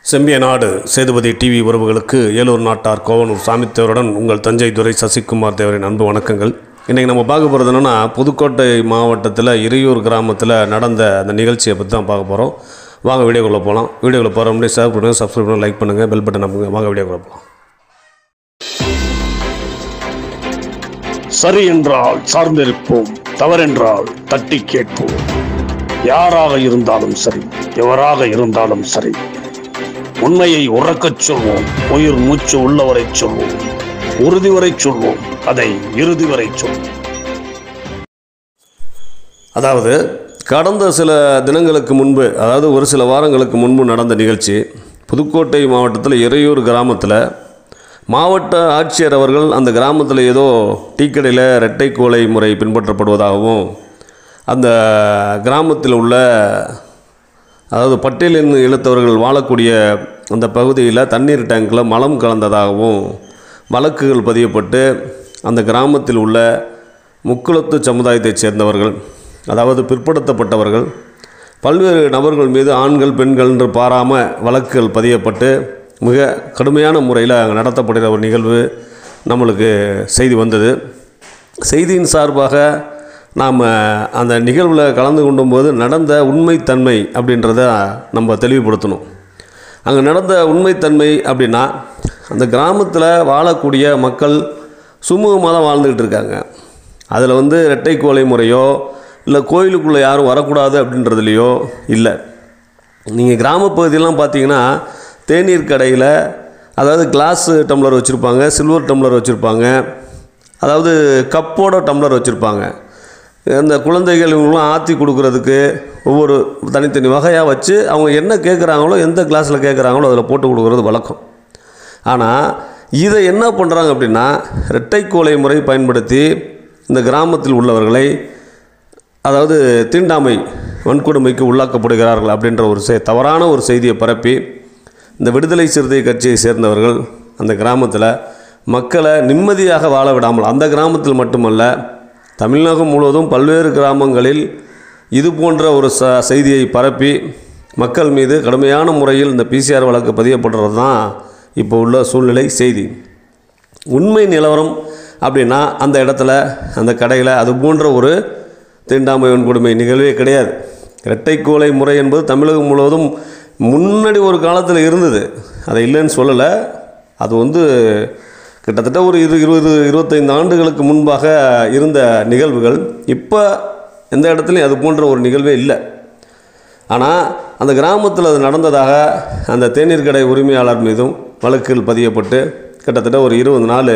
செம்பிய நாடு சேதுபதி டிவி உறவுகளுக்கு ஏலூர் நாட்டார் கோவனூர் சாமித்தேவருடன் உங்கள் தஞ்சை துறை சசிகுமார் தேவரின் அன்பு வணக்கங்கள் இன்றைக்கி நம்ம பார்க்க போகிறது என்னென்னா புதுக்கோட்டை மாவட்டத்தில் இறையூர் கிராமத்தில் நடந்த அந்த நிகழ்ச்சியை பற்றி தான் பார்க்க போகிறோம் வாங்க வீடியோக்குள்ளே போகலாம் வீடியோக்குள்ளே போகிற முடியும் ஷேர் பண்ணுங்கள் சப்ஸ்கிரைப் பண்ணுங்கள் லைக் பண்ணுங்கள் பெல் பட்டன் நம்புங்க வாங்க வீடியோக்குள்ளே போகலாம் சரி என்றால் சார்ந்திருப்போம் தவறென்றால் தட்டி கேட்போம் யாராக இருந்தாலும் சரி எவராக இருந்தாலும் சரி உண்மையை உறக்கச் சொல்வோம் உயிர் மூச்சு உள்ளவரை சொல்வோம் உறுதி வரை சொல்வோம் அதை இறுதி வரை சொல்வோம் அதாவது கடந்த சில தினங்களுக்கு முன்பு அதாவது ஒரு சில வாரங்களுக்கு முன்பு நடந்த நிகழ்ச்சி புதுக்கோட்டை மாவட்டத்தில் இறையூர் கிராமத்தில் மாவட்ட ஆட்சியர் அவர்கள் அந்த கிராமத்தில் ஏதோ டீக்கடையில் இரட்டை கோலை முறை பின்பற்றப்படுவதாகவும் அந்த கிராமத்தில் உள்ள அதாவது பட்டியலின் இழுத்தவர்கள் வாழக்கூடிய அந்த பகுதியில் தண்ணீர் டேங்கில் மலம் கலந்ததாகவும் வழக்குகள் பதியப்பட்டு அந்த கிராமத்தில் உள்ள முக்குளத்து சமுதாயத்தைச் சேர்ந்தவர்கள் அதாவது பிற்படுத்தப்பட்டவர்கள் பல்வேறு நபர்கள் மீது ஆண்கள் பெண்கள் என்று பாராமல் வழக்குகள் பதியப்பட்டு மிக கடுமையான முறையில் அங்கே நடத்தப்படுகிற ஒரு நிகழ்வு நம்மளுக்கு செய்தி வந்தது செய்தியின் சார்பாக நாம் அந்த நிகழ்வில் கலந்து கொண்டும்போது நடந்த உண்மைத்தன்மை அப்படின்றத நம்ம தெளிவுபடுத்தணும் அங்கே நடந்த உண்மைத்தன்மை அப்படின்னா அந்த கிராமத்தில் வாழக்கூடிய மக்கள் சுமூகமாக தான் வாழ்ந்துக்கிட்டு இருக்காங்க அதில் வந்து இரட்டை கோலை முறையோ இல்லை கோயிலுக்குள்ளே யாரும் வரக்கூடாது அப்படின்றதுலையோ இல்லை நீங்கள் கிராமப்பகுதியெல்லாம் பார்த்தீங்கன்னா தேநீர் கடையில் அதாவது கிளாஸ் டம்ளர் வச்சுருப்பாங்க சில்வர் டம்ளர் வச்சுருப்பாங்க அதாவது கப்போட டம்ளர் வச்சுருப்பாங்க அந்த குழந்தைகள் இவங்களாம் ஆற்றி கொடுக்குறதுக்கு ஒவ்வொரு தனித்தனி வகையாக வச்சு அவங்க என்ன கேட்குறாங்களோ எந்த கிளாஸில் கேட்குறாங்களோ அதில் போட்டு கொடுக்குறது வழக்கம் ஆனால் இதை என்ன பண்ணுறாங்க அப்படின்னா இரட்டை கோலை முறை பயன்படுத்தி இந்த கிராமத்தில் உள்ளவர்களை அதாவது தீண்டாமை வன்கொடுமைக்கு உள்ளாக்கப்படுகிறார்கள் அப்படின்ற ஒரு செ தவறான ஒரு செய்தியை பரப்பி இந்த விடுதலை சிறுத்தை கட்சியை சேர்ந்தவர்கள் அந்த கிராமத்தில் மக்களை நிம்மதியாக வாழ விடாமல் அந்த கிராமத்தில் மட்டுமல்ல தமிழகம் முழுவதும் பல்வேறு கிராமங்களில் இது போன்ற ஒரு ச செய்தியை பரப்பி மக்கள் மீது கடுமையான முறையில் இந்த பிசிஆர் வழக்கு பதியப்படுறது தான் இப்போ உள்ள சூழ்நிலை செய்தி உண்மை நிலவரம் அப்படின்னா அந்த இடத்துல அந்த கடையில் அது போன்ற ஒரு தீண்டாமை வன்கொடுமை நிகழ்வே கிடையாது இரட்டை கோலை முறை என்பது தமிழகம் முழுவதும் முன்னாடி ஒரு காலத்தில் இருந்தது அதை இல்லைன்னு சொல்லலை அது வந்து கிட்டத்தட்ட ஒரு இரு இருபது இருபத்தைந்து ஆண்டுகளுக்கு முன்பாக இருந்த நிகழ்வுகள் இப்போ எந்த இடத்துலையும் அது போன்ற ஒரு நிகழ்வே இல்லை ஆனால் அந்த கிராமத்தில் அது நடந்ததாக அந்த தேநீர் கடை உரிமையாளர் மீதும் வழக்குகள் பதியப்பட்டு கிட்டத்தட்ட ஒரு இருபது நாள்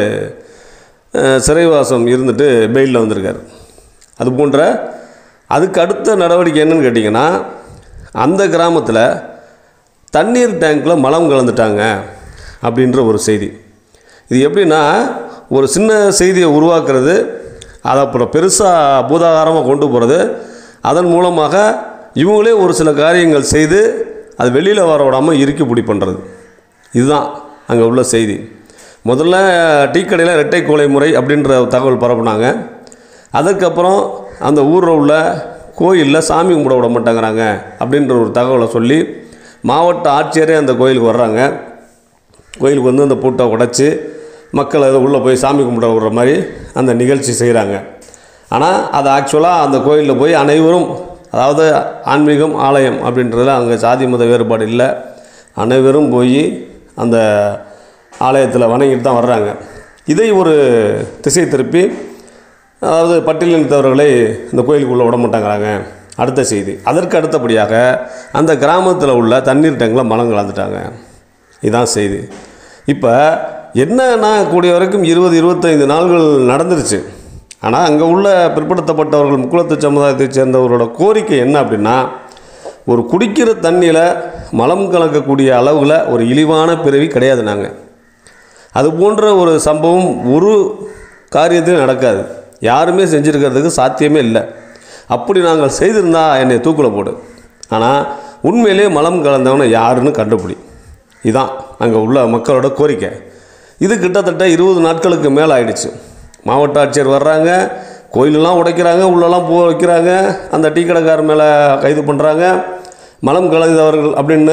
அஹ், சிறைவாசம் இருந்துட்டு பெயிலில் வந்திருக்கார் அது போன்ற அதுக்கு அடுத்த நடவடிக்கை என்னன்னு கேட்டிங்கன்னா அந்த கிராமத்தில் தண்ணீர் டேங்க்கில் மலம் கலந்துட்டாங்க அப்படின்ற ஒரு செய்தி இது எப்படின்னா ஒரு சின்ன செய்தியை உருவாக்குறது அதை அப்புறம் பெருசாக பூதாகாரமாக கொண்டு போகிறது அதன் மூலமாக இவங்களே ஒரு சில காரியங்கள் செய்து அது வெளியில் வர விடாமல் இறுக்கி பிடி பண்ணுறது இதுதான் அங்கே உள்ள செய்தி முதல்ல டீ கடையில் இரட்டை கோலை முறை அப்படின்ற தகவல் பரப்புனாங்க அதுக்கப்புறம் அந்த ஊரில் உள்ள கோயிலில் சாமி கும்பிட விட மாட்டேங்கிறாங்க அப்படின்ற ஒரு தகவலை சொல்லி மாவட்ட ஆட்சியரே அந்த கோயிலுக்கு வர்றாங்க கோயிலுக்கு வந்து அந்த பூட்டை உடைச்சி மக்கள் அதை உள்ளே போய் சாமி கும்பிட விடுற மாதிரி அந்த நிகழ்ச்சி செய்கிறாங்க ஆனால் அது ஆக்சுவலாக அந்த கோயிலில் போய் அனைவரும் அதாவது ஆன்மீகம் ஆலயம் அப்படின்றதுல அங்கே சாதி மத வேறுபாடு இல்லை அனைவரும் போய் அந்த ஆலயத்தில் வணங்கிட்டு தான் வர்றாங்க இதை ஒரு திசை திருப்பி அதாவது பட்டியலினத்தவர்களை இந்த கோயிலுக்குள்ளே விட மாட்டேங்கிறாங்க அடுத்த செய்தி அதற்கு அடுத்தபடியாக அந்த கிராமத்தில் உள்ள தண்ணீர் டேங்கில் மலம் கலந்துட்டாங்க இதான் செய்தி இப்போ என்னன்னா கூடிய வரைக்கும் இருபது இருபத்தைந்து நாள்கள் நடந்துருச்சு ஆனால் அங்கே உள்ள பிற்படுத்தப்பட்டவர்கள் முக்குளத்து சமுதாயத்தைச் சேர்ந்தவர்களோட கோரிக்கை என்ன அப்படின்னா ஒரு குடிக்கிற தண்ணியில் மலம் கலக்கக்கூடிய அளவில் ஒரு இழிவான பிறவி கிடையாது நாங்கள் அது போன்ற ஒரு சம்பவம் ஒரு காரியத்திலும் நடக்காது யாருமே செஞ்சுருக்கிறதுக்கு சாத்தியமே இல்லை அப்படி நாங்கள் செய்திருந்தா என்னை தூக்கில் போடு ஆனால் உண்மையிலே மலம் கலந்தவனை யாருன்னு கண்டுபிடி இதான் அங்கே உள்ள மக்களோட கோரிக்கை இது கிட்டத்தட்ட இருபது நாட்களுக்கு மேலே ஆயிடுச்சு மாவட்ட ஆட்சியர் வர்றாங்க கோயிலெல்லாம் உடைக்கிறாங்க உள்ளெல்லாம் போ வைக்கிறாங்க அந்த டீ கடைக்காரர் மேலே கைது பண்ணுறாங்க மலம் கலந்தவர்கள் அப்படின்னு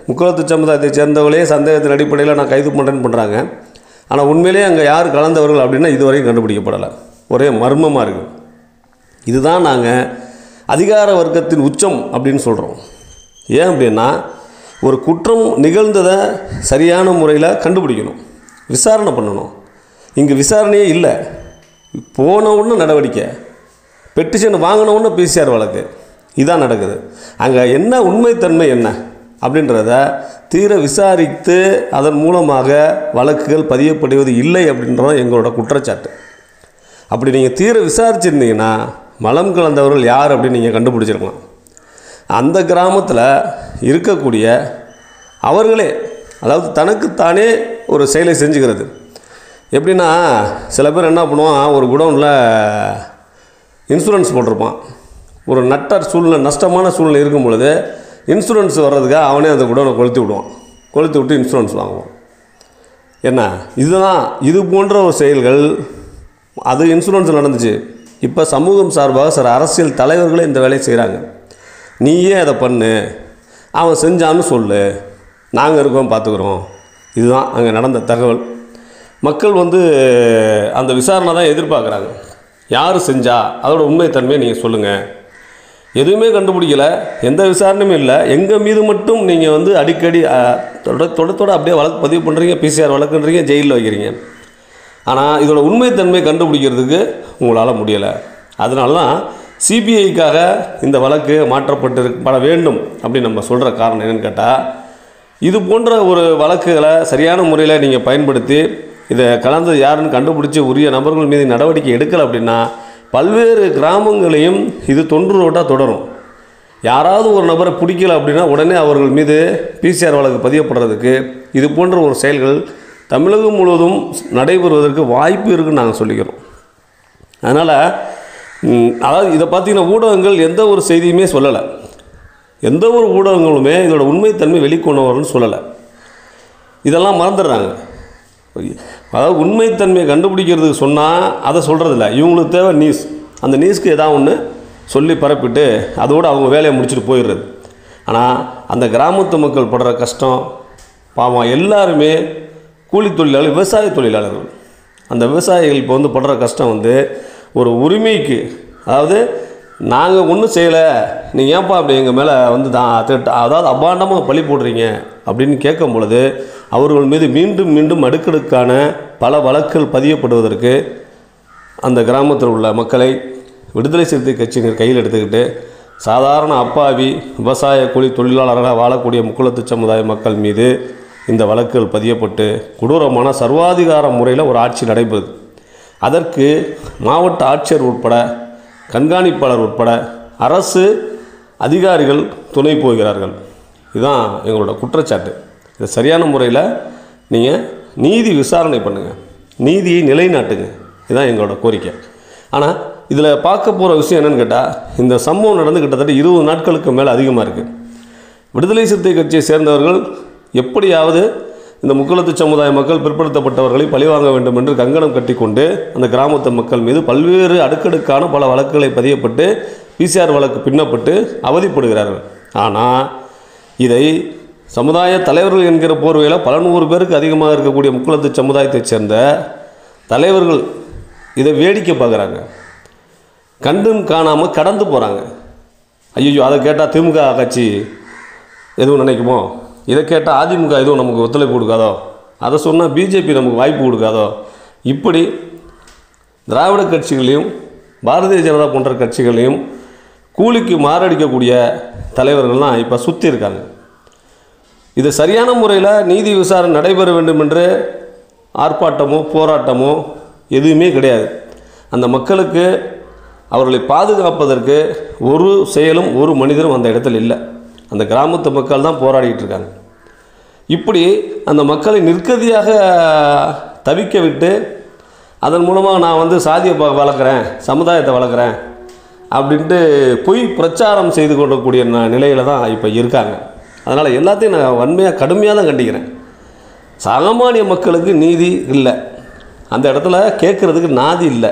முக்குளத்து சமுதாயத்தை சேர்ந்தவர்களே சந்தேகத்தின் அடிப்படையில் நான் கைது பண்ணுறேன்னு பண்ணுறாங்க ஆனால் உண்மையிலேயே அங்கே யார் கலந்தவர்கள் அப்படின்னா இதுவரையும் கண்டுபிடிக்கப்படலை ஒரே மர்மமாக இருக்குது இதுதான் நாங்கள் அதிகார வர்க்கத்தின் உச்சம் அப்படின்னு சொல்கிறோம் ஏன் அப்படின்னா ஒரு குற்றம் நிகழ்ந்ததை சரியான முறையில் கண்டுபிடிக்கணும் விசாரணை பண்ணணும் இங்கே விசாரணையே இல்லை போன உடனே நடவடிக்கை பெட்டிஷன் வாங்கின உடனே பிசிஆர் வழக்கு இதான் நடக்குது அங்கே என்ன உண்மைத்தன்மை என்ன அப்படின்றத தீர விசாரித்து அதன் மூலமாக வழக்குகள் பதியப்படுவது இல்லை அப்படின்றதான் எங்களோட குற்றச்சாட்டு அப்படி நீங்கள் தீர விசாரிச்சிருந்தீங்கன்னா மலம் கலந்தவர்கள் யார் அப்படின்னு நீங்கள் கண்டுபிடிச்சிருக்கலாம் அந்த கிராமத்தில் இருக்கக்கூடிய அவர்களே அதாவது தனக்குத்தானே ஒரு செயலை செஞ்சுக்கிறது எப்படின்னா சில பேர் என்ன பண்ணுவான் ஒரு குடோனில் இன்சூரன்ஸ் போட்டிருப்பான் ஒரு நட்டர் சூழ்நிலை நஷ்டமான சூழ்நிலை இருக்கும் பொழுது இன்சூரன்ஸ் வர்றதுக்காக அவனே அந்த குடோனை கொளுத்தி விடுவான் கொளுத்தி விட்டு இன்சூரன்ஸ் வாங்குவான் என்ன இதுதான் இது போன்ற ஒரு செயல்கள் அது இன்சூரன்ஸ் நடந்துச்சு இப்போ சமூகம் சார்பாக சில அரசியல் தலைவர்களே இந்த வேலையை செய்கிறாங்க நீயே அதை பண்ணு அவன் செஞ்சான்னு சொல்லு நாங்கள் இருக்கோம் பார்த்துக்குறோம் இதுதான் அங்கே நடந்த தகவல் மக்கள் வந்து அந்த விசாரணை தான் எதிர்பார்க்குறாங்க யார் செஞ்சா அதோட உண்மைத்தன்மையை நீங்கள் சொல்லுங்கள் எதுவுமே கண்டுபிடிக்கல எந்த விசாரணையும் இல்லை எங்கள் மீது மட்டும் நீங்கள் வந்து அடிக்கடி அஹ், தொட தொட தொட அப்படியே வழக்கு பதிவு பண்ணுறீங்க பிசிஆர் வழக்குன்றீங்க ஜெயிலில் வைக்கிறீங்க ஆனால் இதோட உண்மைத்தன்மை கண்டுபிடிக்கிறதுக்கு உங்களால் முடியலை அதனால தான் சிபிஐக்காக இந்த வழக்கு மாற்றப்பட்டிருப்பட வேண்டும் அப்படின்னு நம்ம சொல்கிற காரணம் என்னன்னு கேட்டால் இது போன்ற ஒரு வழக்குகளை சரியான முறையில் நீங்கள் பயன்படுத்தி இதை கலந்தது யாருன்னு கண்டுபிடிச்சி உரிய நபர்கள் மீது நடவடிக்கை எடுக்கலை அப்படின்னா பல்வேறு கிராமங்களையும் இது தொன்று ரோட்டாக தொடரும் யாராவது ஒரு நபரை பிடிக்கல அப்படின்னா உடனே அவர்கள் மீது பிசிஆர் வழக்கு பதியப்படுறதுக்கு இது போன்ற ஒரு செயல்கள் தமிழகம் முழுவதும் நடைபெறுவதற்கு வாய்ப்பு இருக்குன்னு நாங்கள் சொல்லிக்கிறோம் அதனால் ம், அதாவது இதை பார்த்தீங்கன்னா ஊடகங்கள் எந்த ஒரு செய்தியுமே சொல்லலை எந்த ஒரு ஊடகங்களுமே இதோட உண்மைத்தன்மை வெளிக்கொண்டு வரணும்னு சொல்லலை இதெல்லாம் மறந்துடுறாங்க அதாவது உண்மைத்தன்மையை கண்டுபிடிக்கிறதுக்கு சொன்னால் அதை சொல்கிறதில்ல இவங்களுக்கு தேவை நியூஸ் அந்த நியூஸ்க்கு ஏதாவது ஒன்று சொல்லி பரப்பிட்டு அதோடு அவங்க வேலையை முடிச்சுட்டு போயிடுறது ஆனால் அந்த கிராமத்து மக்கள் படுற கஷ்டம் பாவம் எல்லாருமே கூலி தொழிலாளர் விவசாய தொழிலாளர்கள் அந்த விவசாயிகள் இப்போ வந்து படுற கஷ்டம் வந்து ஒரு உரிமைக்கு அதாவது நாங்கள் ஒன்றும் செய்யலை நீங்கள் ஏன்ப்பா அப்படி எங்கள் மேலே வந்து தான் திட்ட அதாவது அபாண்டமாக பழி போடுறீங்க அப்படின்னு கேட்கும் பொழுது அவர்கள் மீது மீண்டும் மீண்டும் அடுக்கடுக்கான பல வழக்குகள் பதியப்படுவதற்கு அந்த கிராமத்தில் உள்ள மக்களை விடுதலை சிறுத்தை கட்சியினர் கையில் எடுத்துக்கிட்டு சாதாரண அப்பாவி விவசாய கூலி தொழிலாளர்களாக வாழக்கூடிய முக்குளத்து சமுதாய மக்கள் மீது இந்த வழக்குகள் பதியப்பட்டு கொடூரமான சர்வாதிகார முறையில் ஒரு ஆட்சி நடைபெறுது அதற்கு மாவட்ட ஆட்சியர் உட்பட கண்காணிப்பாளர் உட்பட அரசு அதிகாரிகள் துணை போகிறார்கள் இதுதான் எங்களோட குற்றச்சாட்டு இதை சரியான முறையில் நீங்கள் நீதி விசாரணை பண்ணுங்கள் நீதியை நிலைநாட்டுங்க இதுதான் எங்களோட கோரிக்கை ஆனால் இதில் பார்க்க போகிற விஷயம் என்னன்னு கேட்டால் இந்த சம்பவம் நடந்து கிட்டத்தட்ட இருபது நாட்களுக்கு மேலே அதிகமாக இருக்குது விடுதலை சிறுத்தை கட்சியை சேர்ந்தவர்கள் எப்படியாவது இந்த முக்குளத்து சமுதாய மக்கள் பிற்படுத்தப்பட்டவர்களை பழிவாங்க வேண்டும் என்று கங்கணம் கட்டிக்கொண்டு அந்த கிராமத்து மக்கள் மீது பல்வேறு அடுக்கடுக்கான பல வழக்குகளை பதியப்பட்டு பிசிஆர் வழக்கு பின்னப்பட்டு அவதிப்படுகிறார்கள் ஆனால் இதை சமுதாய தலைவர்கள் என்கிற போர்வையில் பல நூறு பேருக்கு அதிகமாக இருக்கக்கூடிய முக்குளத்து சமுதாயத்தைச் சேர்ந்த தலைவர்கள் இதை வேடிக்கை பார்க்குறாங்க கண்டும் காணாமல் கடந்து போகிறாங்க ஐயோ அதை கேட்டால் திமுக கட்சி எதுவும் நினைக்குமோ இதை கேட்டால் அதிமுக எதுவும் நமக்கு ஒத்துழைப்பு கொடுக்காதோ அதை சொன்னால் பிஜேபி நமக்கு வாய்ப்பு கொடுக்காதோ இப்படி திராவிட கட்சிகளையும் பாரதிய ஜனதா போன்ற கட்சிகளையும் கூலிக்கு மாரடிக்கக்கூடிய தலைவர்கள்லாம் இப்போ சுற்றி இருக்காங்க இது சரியான முறையில் நீதி விசாரணை நடைபெற வேண்டும் என்று ஆர்ப்பாட்டமோ போராட்டமோ எதுவுமே கிடையாது அந்த மக்களுக்கு அவர்களை பாதுகாப்பதற்கு ஒரு செயலும் ஒரு மனிதரும் அந்த இடத்துல இல்லை அந்த கிராமத்து மக்கள் தான் போராடிட்டு இருக்காங்க இப்படி அந்த மக்களை நிற்கதியாக தவிக்க விட்டு அதன் மூலமாக நான் வந்து சாதியை ப- வளர்க்குறேன் சமுதாயத்தை வளர்க்குறேன் அப்படின்ட்டு பொய் பிரச்சாரம் செய்து கொள்ளக்கூடிய ந- நிலையில தான் இப்போ இருக்காங்க அதனால் எல்லாத்தையும் நான் வன்மையாக கடுமையாக தான் கண்டிக்கிறேன் சாமானிய மக்களுக்கு நீதி இல்லை அந்த இடத்துல கேட்குறதுக்கு நாதி இல்லை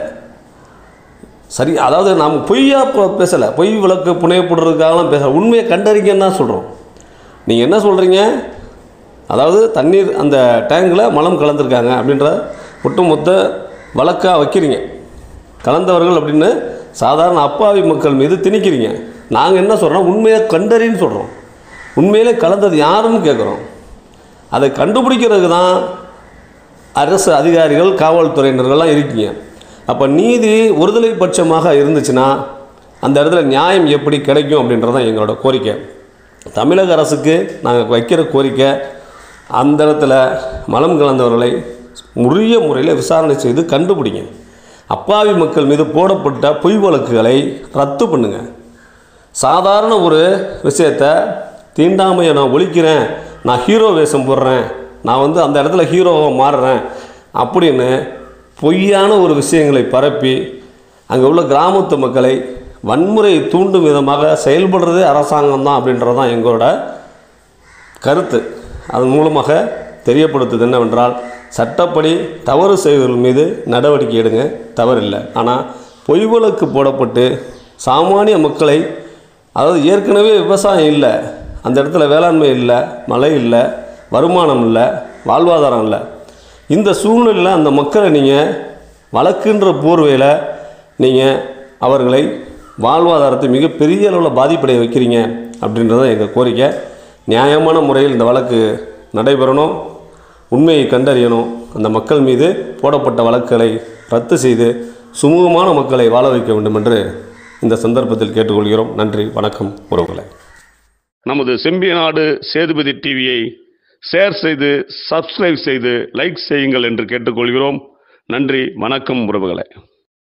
சரி அதாவது நாம் பொய்யா ப- பேசலை பொய் விளக்கு புனையப்படுறதுக்காகலாம் பேச உண்மையை கண்டறிங்கன்னு தான் சொல்கிறோம் நீங்கள் என்ன சொல்கிறீங்க அதாவது தண்ணீர் அந்த டேங்கில் மலம் கலந்துருக்காங்க அப்படின்ற ஒட்டுமொத்த வழக்காக வைக்கிறீங்க கலந்தவர்கள் அப்படின்னு சாதாரண அப்பாவி மக்கள் மீது திணிக்கிறீங்க நாங்கள் என்ன சொல்கிறோம் உண்மையை கண்டறின்னு சொல்கிறோம் உண்மையிலே கலந்தது யாருன்னு கேட்குறோம் அதை கண்டுபிடிக்கிறதுக்கு தான் அரசு அதிகாரிகள் காவல்துறையினர்கள்லாம் இருக்கீங்க அப்போ நீதி ஒருதலை பட்சமாக இருந்துச்சுன்னா அந்த இடத்துல நியாயம் எப்படி கிடைக்கும் அப்படின்றது தான் எங்களோட கோரிக்கை தமிழக அரசுக்கு நாங்கள் வைக்கிற கோரிக்கை அந்த இடத்துல மலம் கலந்தவர்களை உரிய முறையில் விசாரணை செய்து கண்டுபிடிங்க அப்பாவி மக்கள் மீது போடப்பட்ட பொய் வழக்குகளை ரத்து பண்ணுங்க சாதாரண ஒரு விஷயத்த தீண்டாமையை நான் ஒழிக்கிறேன் நான் ஹீரோ வேஷம் போடுறேன் நான் வந்து அந்த இடத்துல ஹீரோவாக மாறுறேன் அப்படின்னு பொய்யான ஒரு விஷயங்களை பரப்பி அங்கே உள்ள கிராமத்து மக்களை வன்முறை தூண்டும் விதமாக செயல்படுறதே அரசாங்கம் தான் அப்படின்றது தான் எங்களோட கருத்து அதன் மூலமாக தெரியப்படுத்துது என்னவென்றால் சட்டப்படி தவறு செய்வர்கள் மீது நடவடிக்கை எடுங்க தவறில்லை ஆனால் பொய் வழக்கு போடப்பட்டு சாமானிய மக்களை அதாவது ஏற்கனவே விவசாயம் இல்லை அந்த இடத்துல வேளாண்மை இல்லை மழை இல்லை வருமானம் இல்லை வாழ்வாதாரம் இல்லை இந்த சூழ்நிலையில் அந்த மக்களை நீங்கள் வழக்குன்ற போர்வையில் நீங்கள் அவர்களை வாழ்வாதாரத்தை மிகப்பெரிய அளவில் பாதிப்படைய வைக்கிறீங்க அப்படின்றது தான் எங்கள் கோரிக்கை நியாயமான முறையில் இந்த வழக்கு நடைபெறணும் உண்மையை கண்டறியணும் அந்த மக்கள் மீது போடப்பட்ட வழக்குகளை ரத்து செய்து சுமூகமான மக்களை வாழ வைக்க வேண்டும் என்று இந்த சந்தர்ப்பத்தில் கேட்டுக்கொள்கிறோம் நன்றி வணக்கம் உறவுகளை நமது செம்பிய நாடு சேதுபதி டிவியை ஷேர் செய்து சப்ஸ்கிரைப் செய்து லைக் செய்யுங்கள் என்று கேட்டுக்கொள்கிறோம் நன்றி வணக்கம் உறவுகளே